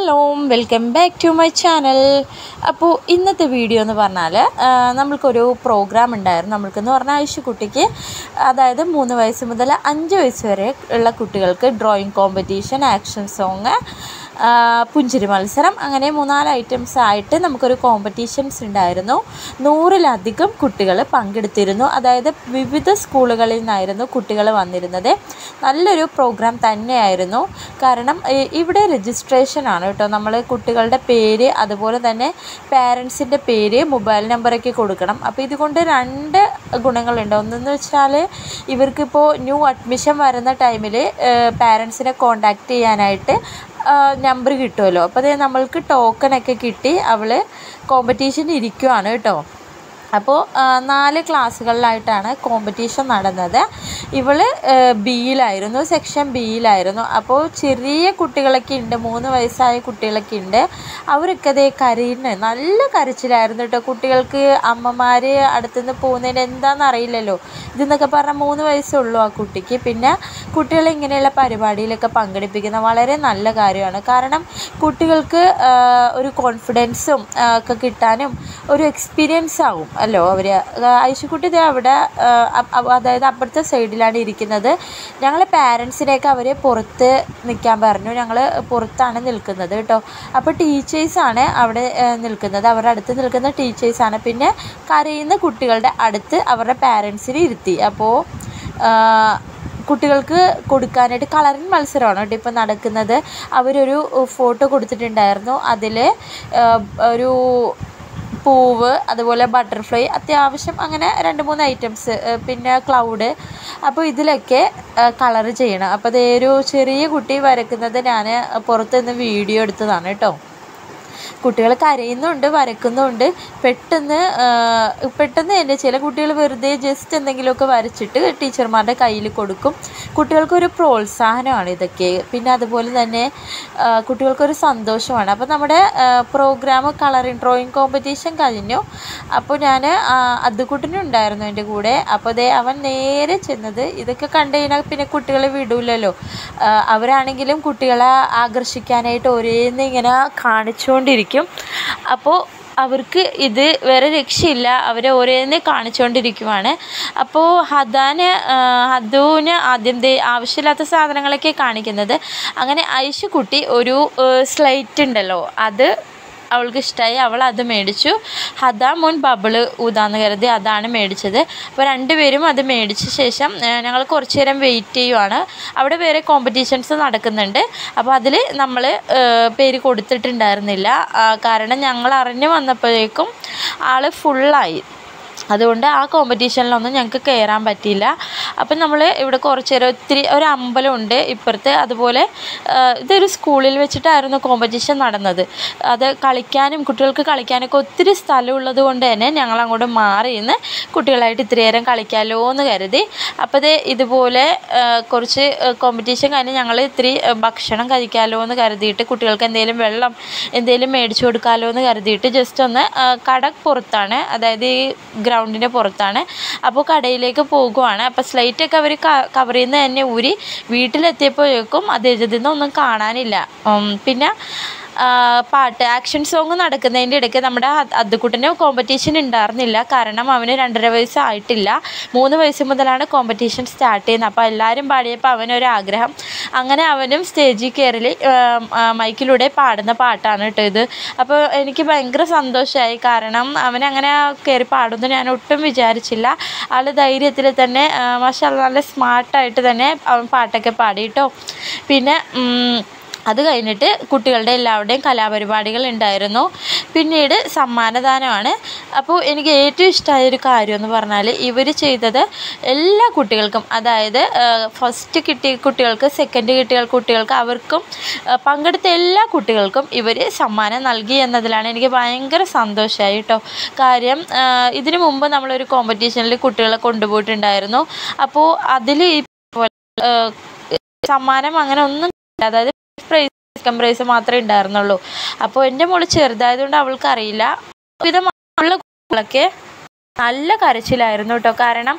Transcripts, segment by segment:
Hello welcome back to my channel അപ്പോൾ ഇന്നത്തെ video എന്ന് പറഞ്ഞാൽ ആ, നമ്മൾക്കൊരു പ്രോഗ്രാം ഉണ്ടായിരുന്നു നമ്മൾക്കെന്ന് പറഞ്ഞാൽ ഐശുക്കുട്ടിക്ക് അതായത് മൂന്ന് വയസ്സ് മുതൽ അഞ്ച് വയസ്സ് വരെ ഉള്ള കുട്ടികൾക്ക് ഡ്രോയിങ് കോമ്പറ്റീഷൻ ആക്ഷൻ സോങ് പുഞ്ചിരി മത്സരം അങ്ങനെ മൂന്നാല് ഐറ്റംസ് ആയിട്ട് നമുക്കൊരു കോമ്പറ്റീഷൻസ് ഉണ്ടായിരുന്നു നൂറിലധികം കുട്ടികൾ പങ്കെടുത്തിരുന്നു അതായത് വിവിധ സ്കൂളുകളിൽ നിന്നായിരുന്നു കുട്ടികൾ വന്നിരുന്നത് നല്ലൊരു പ്രോഗ്രാം തന്നെയായിരുന്നു കാരണം ഇ- ഇവിടെ രജിസ്ട്രേഷൻ ആണ് കേട്ടോ നമ്മൾ കുട്ടികളുടെ പേര് അതുപോലെ തന്നെ പാരൻസിൻ്റെ പേര് മൊബൈൽ നമ്പറൊക്കെ കൊടുക്കണം അപ്പോൾ ഇതുകൊണ്ട് രണ്ട് ഗുണങ്ങളുണ്ട് ഒന്നെന്ന് വെച്ചാൽ ഇവർക്കിപ്പോൾ ന്യൂ അഡ്മിഷൻ വരുന്ന ടൈമിൽ പാരൻസിനെ കോണ്ടാക്ട് ചെയ്യാനായിട്ട് നമ്പർ കിട്ടുമല്ലോ അപ്പോൾ അത് നമ്മൾക്ക് ടോക്കണൊക്കെ കിട്ടി അവൾ കോമ്പറ്റീഷൻ ഇരിക്കുവാണ് കേട്ടോ അപ്പോൾ ആ, നാല് ക്ലാസ്സുകളിലായിട്ടാണ് കോമ്പറ്റീഷൻ നടന്നത് ഇവൾ ബിയിലായിരുന്നു സെക്ഷൻ ബിയിലായിരുന്നു അപ്പോൾ ചെറിയ കുട്ടികളൊക്കെ ഉണ്ട് മൂന്ന് വയസ്സായ കുട്ടികളൊക്കെ ഉണ്ട് അവരൊക്കെ അതേ കരയുന്ന നല്ല കരച്ചിലായിരുന്നു കേട്ടോ കുട്ടികൾക്ക് അമ്മമാർ അടുത്തുനിന്ന് പോകുന്നതിന് എന്താണെന്ന് അറിയില്ലല്ലോ ഇതെന്നൊക്കെ പറഞ്ഞാൽ മൂന്ന് വയസ്സുള്ളൂ ആ കുട്ടിക്ക് പിന്നെ കുട്ടികളെ ഇങ്ങനെയുള്ള പരിപാടിയിലൊക്കെ പങ്കെടുപ്പിക്കുന്ന വളരെ നല്ല കാര്യമാണ് കാരണം കുട്ടികൾക്ക് ആ, ഒരു കോൺഫിഡൻസും ആ, ഒക്കെ കിട്ടാനും ഒരു എക്സ്പീരിയൻസ് ആവും അല്ലോ അവർ ഐശുക്കുട്ടി ദേ അവിടെ ആ, അ- അ- അതായത് അപ്പുറത്തെ സൈഡിലാണ് ഇരിക്കുന്നത് ഞങ്ങളെ പാരൻസിനെയൊക്കെ അവർ പുറത്ത് നിൽക്കാൻ പറഞ്ഞു ഞങ്ങൾ പുറത്താണ് നിൽക്കുന്നത് കേട്ടോ അപ്പോൾ ടീച്ചേഴ്സാണ് അവിടെ ആ, നിൽക്കുന്നത് അവരുടെ അടുത്ത് നിൽക്കുന്ന ടീച്ചേഴ്സാണ് പിന്നെ കരയുന്ന കുട്ടികളുടെ അടുത്ത് അവരുടെ പാരൻസിനെ ഇരുത്തി അപ്പോൾ കുട്ടികൾക്ക് കൊടുക്കാനായിട്ട് കളറിങ് മത്സരമാണ് കേട്ടോ ഇപ്പോൾ നടക്കുന്നത് അവരൊരു ഫോട്ടോ കൊടുത്തിട്ടുണ്ടായിരുന്നു അതിൽ ഒരു പൂവ് അതുപോലെ ബട്ടർഫ്ലൈ അത്യാവശ്യം അങ്ങനെ രണ്ട് മൂന്ന് ഐറ്റംസ് പിന്നെ ക്ലൗഡ് അപ്പോൾ ഇതിലൊക്കെ കളർ ചെയ്യണം അപ്പോൾ അതേ ഒരു ചെറിയ കുട്ടി വരക്കുന്നത് ഞാൻ പുറത്തുനിന്ന് വീഡിയോ എടുത്തതാണ് കേട്ടോ കുട്ടികൾ കരയുന്നുണ്ട് വരക്കുന്നുണ്ട് പെട്ടെന്ന് ആ, പെട്ടെന്ന് തന്നെ ചില കുട്ടികൾ വെറുതെ ജസ്റ്റ് എന്തെങ്കിലുമൊക്കെ വരച്ചിട്ട് ടീച്ചർമാരുടെ കയ്യിൽ കൊടുക്കും കുട്ടികൾക്കൊരു പ്രോത്സാഹനമാണ് ഇതൊക്കെ പിന്നെ അതുപോലെ തന്നെ ആ, കുട്ടികൾക്കൊരു സന്തോഷമാണ് അപ്പോൾ നമ്മുടെ പ്രോഗ്രാം കളറിങ് ഡ്രോയിങ് കോമ്പറ്റീഷൻ കഴിഞ്ഞു അപ്പോൾ ഞാൻ അതുകുട്ടനുണ്ടായിരുന്നു എൻ്റെ കൂടെ അപ്പോൾ ദേ അവൻ നേരെ ചെന്നത് ഇതൊക്കെ കണ്ടു കഴിഞ്ഞാൽ പിന്നെ കുട്ടികളെ വിടൂലല്ലോ ആ, അവരാണെങ്കിലും കുട്ടികളെ ആകർഷിക്കാനായിട്ട് ഒരേന്ന് ഇങ്ങനെ കാണിച്ചുകൊണ്ടിരിക്കും അപ്പോൾ അവർക്ക് ഇത് വേറെ രക്ഷയില്ല അവരെ ഓരോന്ന് കാണിച്ചുകൊണ്ടിരിക്കുവാണ് അപ്പോൾ ഹദാന് ഹദൂന് ആദ്യം ദേ ആവശ്യമില്ലാത്ത സാധനങ്ങളൊക്കെ കാണിക്കുന്നത് അങ്ങനെ ഐശുക്കുട്ടി ഒരു സ്ലൈറ്റ് ഉണ്ടല്ലോ അത് അവൾക്ക് ഇഷ്ടമായി അവൾ അത് മേടിച്ചു ഹദാ മുൻ ബബിള് ഊതാന്ന് കരുതി അതാണ് മേടിച്ചത് അപ്പോൾ രണ്ടുപേരും അത് മേടിച്ച ശേഷം ഞങ്ങൾ കുറച്ച് നേരം വെയിറ്റ് ചെയ്യുവാണ് അവിടെ വേറെ കോമ്പറ്റീഷൻസ് നടക്കുന്നുണ്ട് അപ്പോൾ അതിൽ നമ്മൾ പേര് കൊടുത്തിട്ടുണ്ടായിരുന്നില്ല ആ, കാരണം ഞങ്ങൾ അറിഞ്ഞു വന്നപ്പോഴേക്കും ആൾ ഫുള്ളായി അതുകൊണ്ട് ആ കോമ്പറ്റീഷനിലൊന്നും ഞങ്ങൾക്ക് കയറാൻ പറ്റിയില്ല അപ്പം നമ്മൾ ഇവിടെ കുറച്ച് നേരം ഒത്തിരി ഒരു അമ്പലമുണ്ട് ഇപ്പുറത്ത് അതുപോലെ ആ, ഇതൊരു സ്കൂളിൽ വെച്ചിട്ടായിരുന്നു കോമ്പറ്റീഷൻ നടന്നത് അത് കളിക്കാനും കുട്ടികൾക്ക് കളിക്കാനൊക്കെ ഒത്തിരി സ്ഥലമുള്ളത് കൊണ്ട് തന്നെ ഞങ്ങൾ അങ്ങോട്ട് മാറി നിന്ന് കുട്ടികളായിട്ട് ഇത്തിരി നേരം കളിക്കാമല്ലോ എന്ന് കരുതി അപ്പോൾ ഇത് ഇതുപോലെ ആ, കുറച്ച് കോമ്പറ്റീഷൻ കഴിഞ്ഞ് ഞങ്ങൾ ഇത്തിരി ആ, ഭക്ഷണം കഴിക്കാമല്ലോ എന്ന് കരുതിയിട്ട് കുട്ടികൾക്ക് എന്തെങ്കിലും വെള്ളം എന്തെങ്കിലും മേടിച്ചു കൊടുക്കാമല്ലോ എന്ന് കരുതിയിട്ട് ജസ്റ്റ് ഒന്ന് ആ, കട പുറത്താണ് അതായത് ഈ ഗ്രൗണ്ടിൻ്റെ പുറത്താണ് അപ്പോൾ കടയിലേക്ക് പോകുവാണ് അപ്പോൾ സ്ലൈറ്റൊക്കെ അവർ കവറിൽ നിന്ന് തന്നെ ഊരി വീട്ടിലെത്തിയപ്പോഴേക്കും അദ്ദേഹത്തിൽ നിന്ന് ഒന്നും കാണാനില്ല ഉം, പിന്നെ ആ, പാട്ട് ആക്ഷൻ സോങ് നടക്കുന്നതിൻ്റെ ഇടയ്ക്ക് നമ്മുടെ അദ്ദുക്കുട്ടന് കോമ്പറ്റീഷൻ ഉണ്ടായിരുന്നില്ല കാരണം അവന് രണ്ടര വയസ്സായിട്ടില്ല മൂന്ന് വയസ്സ് മുതലാണ് കോമ്പറ്റീഷൻ സ്റ്റാർട്ട് ചെയ്യുന്നത് അപ്പോൾ എല്ലാവരും പാടിയപ്പോൾ അവനൊരാഗ്രഹം അങ്ങനെ അവനും സ്റ്റേജിൽ കയറി മൈക്കിലൂടെ പാടുന്ന പാട്ടാണ് കേട്ടോ ഇത് അപ്പോൾ എനിക്ക് ഭയങ്കര സന്തോഷമായി കാരണം അവനങ്ങനെ കയറി പാടുമെന്ന് ഞാൻ ഒട്ടും വിചാരിച്ചില്ല ആൾ ധൈര്യത്തിൽ തന്നെ മാഷാ നല്ല സ്മാർട്ടായിട്ട് തന്നെ അവൻ പാട്ടൊക്കെ പാടി കേട്ടോ പിന്നെ ഉം, അത് കഴിഞ്ഞിട്ട് കുട്ടികളുടെ എല്ലാവരുടെയും കലാപരിപാടികൾ ഉണ്ടായിരുന്നു പിന്നീട് സമ്മാനദാനമാണ് അപ്പോൾ എനിക്ക് ഏറ്റവും ഇഷ്ടമായ ഒരു കാര്യം എന്ന് പറഞ്ഞാൽ ഇവർ ചെയ്തത് എല്ലാ കുട്ടികൾക്കും അതായത് ഫസ്റ്റ് കിട്ടിയ കുട്ടികൾക്ക് സെക്കൻഡ് കിട്ടിയ കുട്ടികൾക്ക് അവർക്കും ആ, പങ്കെടുത്ത എല്ലാ കുട്ടികൾക്കും ഇവർ സമ്മാനം നൽകി എന്നതിലാണ് എനിക്ക് ഭയങ്കര സന്തോഷമായി കേട്ടോ കാര്യം ആ, ഇതിനു മുമ്പ് നമ്മളൊരു കോമ്പറ്റീഷനിൽ കുട്ടികളെ കൊണ്ടുപോയിട്ടുണ്ടായിരുന്നു അപ്പോൾ അതിൽ ഈ പോലെ, ആ, സമ്മാനം അങ്ങനെ ഒന്നും ഇല്ല. അതായത് പ്രൈസ് സെക്കൻഡ് പ്രൈസ് മാത്രമേ ഉണ്ടായിരുന്നുള്ളൂ അപ്പോൾ എൻ്റെ മോള് ചെറുതായതുകൊണ്ട് അവൾക്ക് അറിയില്ല വിധമുള്ള കുട്ടികളൊക്കെ നല്ല കരച്ചിലായിരുന്നു കേട്ടോ കാരണം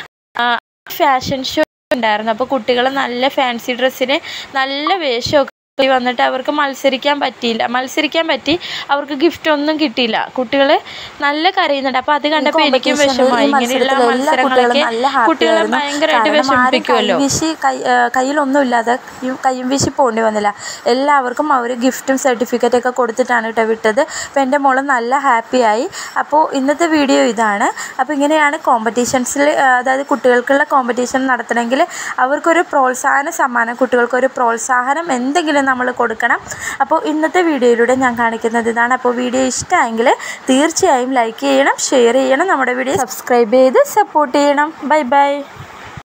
ഫാഷൻ ഷോ ഉണ്ടായിരുന്നു അപ്പോൾ കുട്ടികൾ നല്ല ഫാൻസി ഡ്രസ്സിന് നല്ല വേഷമൊക്കെ വന്നിട്ട് അവർക്ക് മത്സരിക്കാൻ പറ്റിയില്ല മത്സരിക്കാൻ പറ്റി അവർക്ക് ഗിഫ്റ്റ് ഒന്നും കിട്ടിയില്ല കുട്ടികൾ നല്ല കരയുന്നുണ്ട് അപ്പോൾ അത് കണ്ടപ്പോൾ എനിക്കും വിഷമമായി ഇങ്ങനെയുള്ള മത്സരങ്ങളൊക്കെ കുട്ടികളെ ഭയങ്കരമായിട്ട് വിഷമിപ്പിക്കുമല്ലോ വീശി കൈ ആ, കയ്യിലൊന്നും ഇല്ലാതെ ഈ കയ്യും വീശി പോകേണ്ടി വന്നില്ല എല്ലാവർക്കും അവർ ഗിഫ്റ്റും സർട്ടിഫിക്കറ്റൊക്കെ കൊടുത്തിട്ടാണ് കേട്ടോ വിട്ടത് അപ്പോൾ എൻ്റെ മോള് നല്ല ഹാപ്പിയായി അപ്പോൾ ഇന്നത്തെ വീഡിയോ ഇതാണ് അപ്പോൾ ഇങ്ങനെയാണ് കോമ്പറ്റീഷൻസിൽ അതായത് കുട്ടികൾക്കുള്ള കോമ്പറ്റീഷൻ നടത്തണമെങ്കിൽ അവർക്കൊരു പ്രോത്സാഹന സമ്മാനം കുട്ടികൾക്കൊരു പ്രോത്സാഹനം എന്തെങ്കിലും നമ്മൾ കൊടുക്കണം അപ്പോൾ ഇന്നത്തെ വീഡിയോയിലൂടെ ഞാൻ കാണിക്കുന്നത് ഇതാണ് അപ്പോൾ വീഡിയോ ഇഷ്ടമായെങ്കിൽ തീർച്ചയായും ലൈക്ക് ചെയ്യണം ഷെയർ ചെയ്യണം നമ്മുടെ വീഡിയോ സബ്സ്ക്രൈബ് ചെയ്ത് സപ്പോർട്ട് ചെയ്യണം ബൈ ബൈ